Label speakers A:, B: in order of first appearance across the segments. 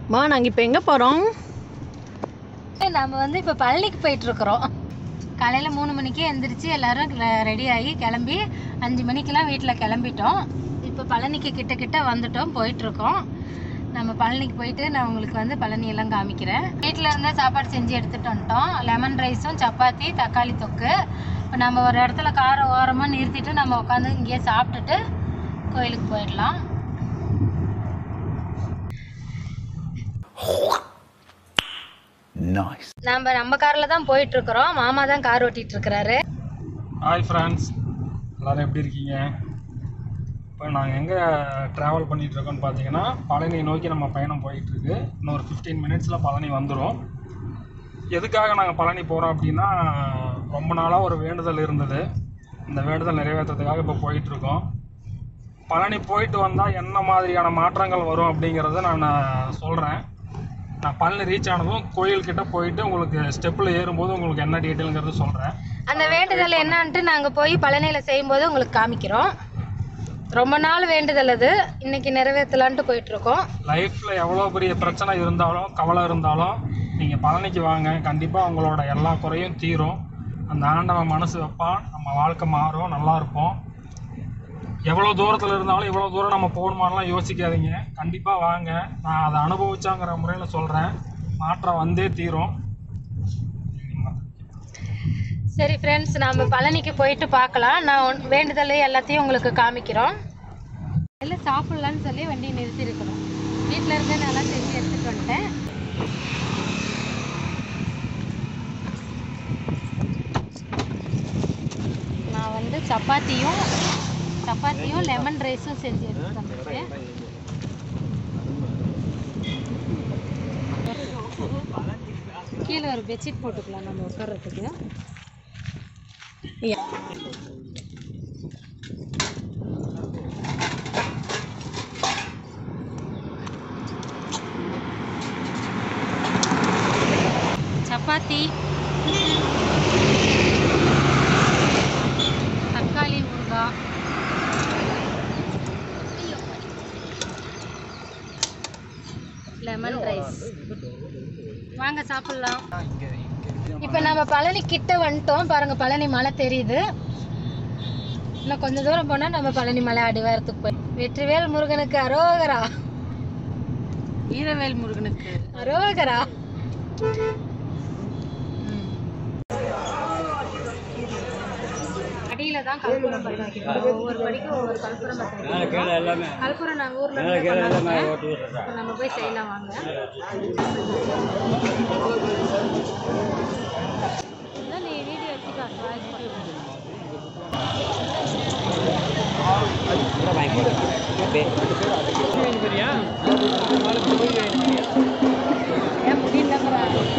A: மா நாங்கள் இப்போ எங்கே போகிறோம்
B: நம்ம வந்து இப்போ பழனிக்கு போயிட்டு இருக்கிறோம் காலையில் மூணு மணிக்கே எந்திரிச்சு எல்லாரும் ரெடி ஆகி கிளம்பி அஞ்சு மணிக்கெல்லாம் வீட்டில் கிளம்பிட்டோம் இப்போ பழனிக்கு கிட்ட கிட்ட வந்துட்டோம் போயிட்டு இருக்கோம் நம்ம பழனிக்கு போயிட்டு நான் உங்களுக்கு வந்து பழனி எல்லாம் காமிக்கிறேன் வீட்டில் இருந்தே சாப்பாடு செஞ்சு எடுத்துட்டு வந்துட்டோம் லெமன் ரைஸும் சப்பாத்தி தக்காளி தொக்கு இப்போ நம்ம ஒரு இடத்துல காரை ஓரமாக நிறுத்திட்டு நம்ம உட்காந்து இங்கேயே சாப்பிட்டுட்டு கோயிலுக்கு போயிடலாம்
C: Nice.
B: நம்ம நம்ம காரில் தான் போயிட்டு இருக்கிறோம் மாமா தான் கார் ஓட்டிட்டு இருக்கிறாரு
D: ஹாய் ஃப்ரெண்ட்ஸ் எல்லோரும் எப்படி இருக்கீங்க இப்போ நாங்கள் எங்கே ட்ராவல் பண்ணிகிட்டு இருக்கோம்னு பார்த்தீங்கன்னா பழனி நோக்கி நம்ம பயணம் போயிட்டுருக்கு இன்னொரு ஃபிஃப்டீன் மினிட்ஸில் பழனி வந்துடும் எதுக்காக நாங்கள் பழனி போகிறோம் அப்படின்னா ரொம்ப நாளாக ஒரு வேண்டுதல் இருந்தது இந்த வேண்டுதல் நிறைவேற்றுறதுக்காக இப்போ போயிட்டுருக்கோம் பழனி போயிட்டு வந்தால் என்ன மாதிரியான மாற்றங்கள் வரும் அப்படிங்கிறத நான் சொல்கிறேன் நான் பழனி ரீச் ஆனதும் கோயில்கிட்ட போயிட்டு உங்களுக்கு ஸ்டெப்பில் ஏறும்போது உங்களுக்கு என்ன டீட்டெயிலுங்கிறது சொல்கிறேன்
B: அந்த வேண்டுதல் என்னன்ட்டு நாங்கள் போய் பழனியில் செய்யும்போது உங்களுக்கு காமிக்கிறோம் ரொம்ப நாள் வேண்டுதல் அது இன்னைக்கு நிறைவேற்றலான்ட்டு போயிட்டு இருக்கோம்
D: லைஃப்பில் எவ்வளோ பெரிய பிரச்சனை இருந்தாலும் கவலை இருந்தாலும் நீங்கள் பழனிக்கு வாங்க கண்டிப்பாக உங்களோட எல்லா குறையும் தீரும் அந்த ஆண்டவன் மனசு வைப்பான் நம்ம வாழ்க்கை மாறும் நல்லா இருப்போம் எவ்வளோ தூரத்தில் இருந்தாலும் இவ்வளோ தூரம் நம்ம போகணுமான்லாம் யோசிக்காதீங்க கண்டிப்பாக வாங்க நான் அதை அனுபவிச்சாங்கிற முறையில் சொல்கிறேன் மாற்றம் வந்தே தீரும்
B: சரி ஃப்ரெண்ட்ஸ் நம்ம பழனிக்கு போயிட்டு பார்க்கலாம் நான் உன்- வேண்டுதல் எல்லாத்தையும் உங்களுக்கு காமிக்கிறோம் எல்லாம் சாப்பிட்லான்னு சொல்லி வண்டி நிறுத்தியிருக்கிறோம் வீட்டில் இருந்து நல்லா செஞ்சு எடுத்துகிட்டு வந்துட்டேன் நான் வந்து சப்பாத்தியும் சப்பாத்தியும் லெமன் ரைஸும் செஞ்சு எடுத்துட்டு வந்துருக்கேன் கீழே ஒரு பெட்ஷீட் போட்டுக்கலாம் நம்ம உட்கார்றதுக்கு சப்பாத்தி தக்காளி ஊறுகாய் லெமன் ரைஸ் வாங்க சாப்பிடலாம் இப்போ நம்ம பழனி கிட்ட வந்துட்டோம் பாருங்க பழனி மலை தெரியுது இன்னும் கொஞ்ச தூரம் போனா நம்ம பழனி மலை அடிவாரத்துக்கு போய் வெற்றிவேல் முருகனுக்கு அரோகரா
A: ஈரவேல் முருகனுக்கு
B: அரோகரா அடியில தான் கற்பூரம் பற்ற வைக்கணும் ஒவ்வொரு படிக்கும் ஒவ்வொரு கற்பூரம் பற்ற வைக்கணும் கற்பூரம் நாங்கள் ஊர்ல இருந்து கொண்டாந்து இப்போ நம்ம போய் செய்யலாம் வாங்க இல்லை, நீ வீடியோ எடுத்துக்கா வாய்ஸ் போட்டு ஏன் முடியலங்கிறா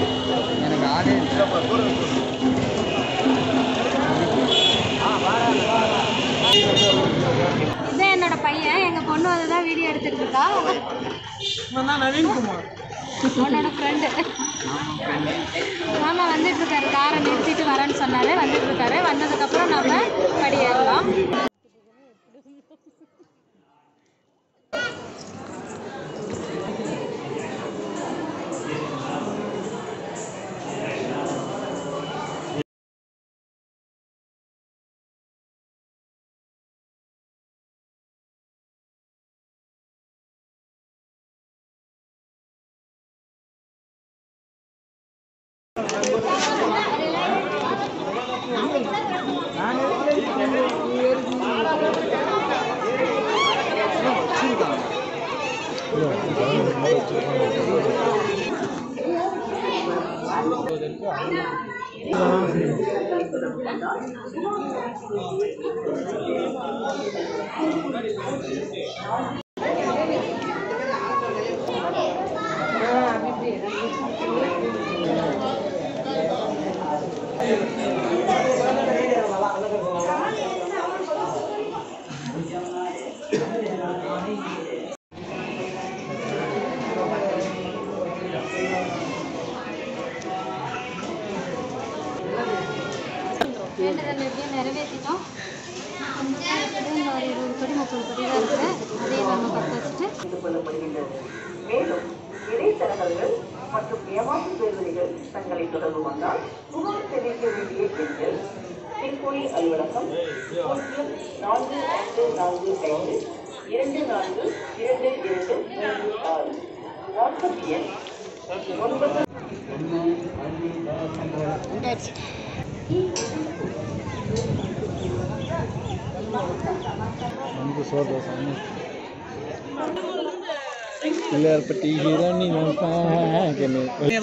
B: இதான் என்னோட பையன் எங்க பொண்ணு வந்து தான் வீடியோ எடுத்துட்டு இருக்கா
D: நவீன்குமார்
B: உன்னோட ஃப்ரெண்டு மாமா வந்துட்டு இருக்காரு காரை நிறுத்திட்டு வரேன்னு சொன்னாரு வந்துட்டு இருக்காரு வந்ததுக்கப்புறம் நம்ம படி ஏறலாம் வேண்டுதல் எப்படியும் நிறைவேற்றிட்டோம் கொஞ்சம் தான் இருக்குது இன்னும் ஒரு இருபது படி முப்பது படி தான் இருக்குது அதையும் நம்ம பற்ற வச்சுட்டு
A: அலுவலர்கள் மற்றும் ஏமாற்று பேர்வழிகள் தங்களை தொடர்பு கொண்டால் புகார் தெரிவிக்க வேண்டிய எண்கள் தென்கோயில் அலுவலகம் பூஜ்ஜியம் நான்கு ஐந்து நான்கு ஐந்து இரண்டு நான்கு இரண்டு இரண்டு மூன்று ஆறு வாட்ஸ்அப் எண் ஒன்பது
C: हमको सौ दो सामने यार पट्टी हीरा नहीं होता है कि नहीं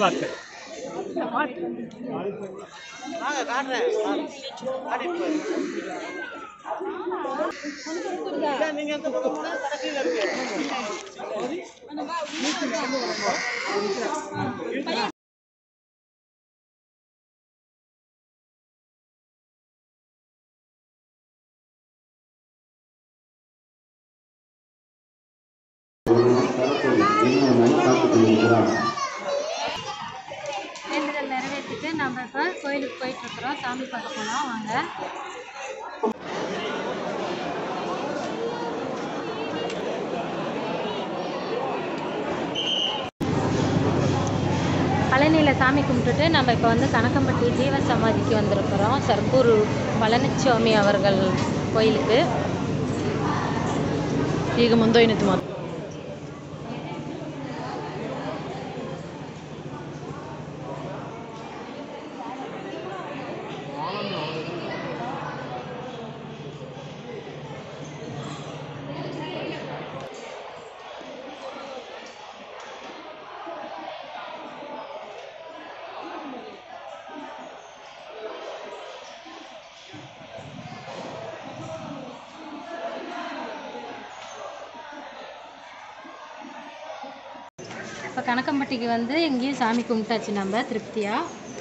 B: வேண்டுதல் நிறைவேற்றிட்டு நம்ம இப்போ கோயிலுக்கு போயிட்டு இருக்கிறோம் சாமி பார்க்க போகலாம் வாங்க பழனியில் சாமி கும்பிட்டுட்டு நம்ம இப்போ வந்து கணக்கம்பட்டி ஜீவ சமாதிக்கு வந்திருக்கிறோம் சர்க்குரு பழனிசாமி அவர்கள் கோயிலுக்கு
E: ಈಗ ಮುಂದೋಯ್ನಿತ್ತು ಮಾತು
B: இப்போ கணக்கம்பட்டிக்கு வந்து இங்கேயும் சாமி கும்பிட்டாச்சு நம்ம திருப்தியாக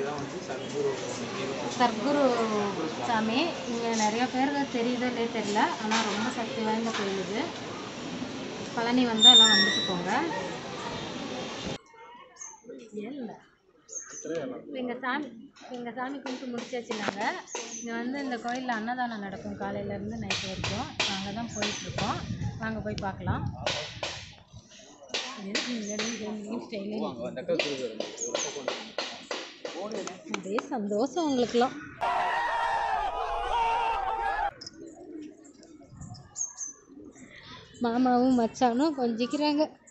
B: சர்க்குரு சாமி இங்கே நிறைய பேர் தெரியுதோ இல்லையோ தெரியல ஆனால் ரொம்ப சக்தி வாய்ந்த கோயில் இது பழனி வந்தால் எல்லாம் வந்துட்டு போங்க இல்லை எங்கள் சாமி எங்கள் சாமி கும்பிட்டு முடிச்சாச்சு நாங்கள் இங்கே வந்து இந்த கோயிலில் அன்னதானம் நடக்கும் காலையிலேருந்து நைட்டு வரைக்கும் நாங்கள் தான் போயிட்டுருக்கோம் வாங்க போய் பார்க்கலாம் அதே சந்தோஷம் உங்களுக்குலாம் மாமாவும் மச்சானும் கொஞ்சிக்கிறாங்க